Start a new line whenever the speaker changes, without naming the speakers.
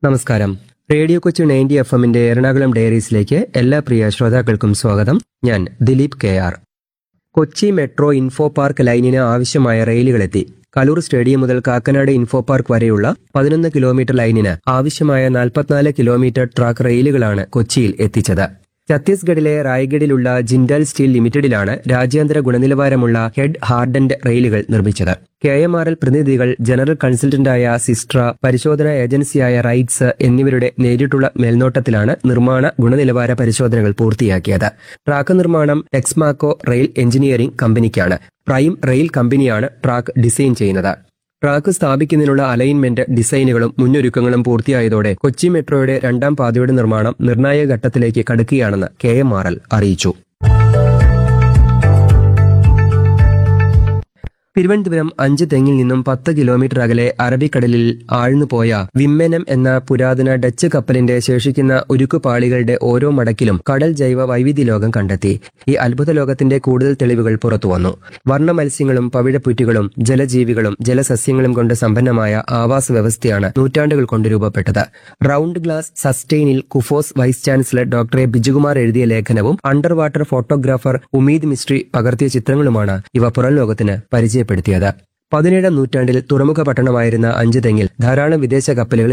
നമസ്കാരം റേഡിയോ കൊച്ചു ninety F എമ്മിന്റെ എറണാകുളം ഡയറീസിലേക്ക് എല്ലാ പ്രിയ ശ്രോതാക്കൾക്കും സ്വാഗതം ഞാൻ Dileep K R Kochi metro info park ലൈനിന് ആവശ്യമായ റെയിലുകളെത്തി കലൂർ സ്റ്റേഡിയം മുതൽ കാക്കനാട് ഇൻഫോ പാർക്ക് വരെയുള്ള പതിനൊന്ന് കിലോമീറ്റർ ലൈനിന് ആവശ്യമായ നാൽപ്പത്തിനാല് കിലോമീറ്റർ ട്രാക്ക് റെയിലുകളാണ് കൊച്ചിയിൽ എത്തിച്ചത് ഛത്തീസ്ഗഡിലെ റായ്ഗഡിലുള്ള ജിൻഡൽ സ്റ്റീൽ ലിമിറ്റഡിലാണ് രാജ്യാന്തര ഗുണനിലവാരമുള്ള ഹെഡ് ഹാർഡൻഡ് റെയിലുകൾ നിർമ്മിച്ചത് കെ എം ആർ എൽ പ്രതിനിധികൾ ജനറൽ കൺസൾട്ടന്റായ സിസ്ട്ര പരിശോധനാ ഏജൻസിയായ റൈറ്റ്സ് എന്നിവരുടെ നേരിട്ടുള്ള മേൽനോട്ടത്തിലാണ് നിർമ്മാണ ഗുണനിലവാര പരിശോധനകൾ പൂർത്തിയാക്കിയത് ട്രാക്ക് നിർമ്മാണം ടെക്സ്മാക്കോ റെയിൽ എഞ്ചിനീയറിംഗ് കമ്പനിക്കാണ് പ്രൈം റെയിൽ കമ്പനിയാണ് ട്രാക്ക് ഡിസൈൻ ചെയ്യുന്നത് ട്രാക്ക് സ്ഥാപിക്കുന്നതിനുള്ള അലൈൻമെന്റ് ഡിസൈനുകളും മുന്നൊരുക്കങ്ങളും പൂർത്തിയായതോടെ കൊച്ചി മെട്രോയുടെ രണ്ടാം പാതയുടെ നിർമ്മാണം നിർണായക ഘട്ടത്തിലേക്ക് കടക്കുകയാണെന്ന് കെ എം ആർ എൽ അറിയിച്ചു തിരുവനന്തപുരം അഞ്ച് തെങ്ങിൽ നിന്നും പത്ത് കിലോമീറ്റർ അകലെ അറബിക്കടലിൽ ആഴ്ന്നുപോയ വിമ്മെനം എന്ന പുരാതന ഡച്ച് കപ്പലിന്റെ ശേഷിക്കുന്ന ഉരുക്കുപാളികളുടെ ഓരോ മടക്കിലും കടൽ ജൈവ വൈവിധ്യ ലോകം കണ്ടെത്തി ഈ അത്ഭുത ലോകത്തിന്റെ കൂടുതൽ തെളിവുകൾ പുറത്തുവന്നു വർണ്ണ മത്സ്യങ്ങളും പവിഴപ്പുറ്റുകളും ജലജീവികളും ജലസസ്യങ്ങളും കൊണ്ട് സമ്പന്നമായ ആവാസ വ്യവസ്ഥയാണ് നൂറ്റാണ്ടുകൾ കൊണ്ട് രൂപപ്പെട്ടത് റൗണ്ട് ഗ്ലാസ് സസ്റ്റെയിനിൽ KUFOS vice chancellor doctor A Bijukumar എഴുതിയ ലേഖനവും underwater photographer Umeed Mistry പകർത്തിയ ചിത്രങ്ങളുമാണ് ഇവ പുറം ലോകത്തിന് പരിചയപ്പെടുത്തിയത് പതിനേഴാം നൂറ്റാണ്ടിൽ തുറമുഖ പട്ടണമായിരുന്ന അഞ്ചുതെങ്ങിൽ ധാരാളം വിദേശ കപ്പലുകൾ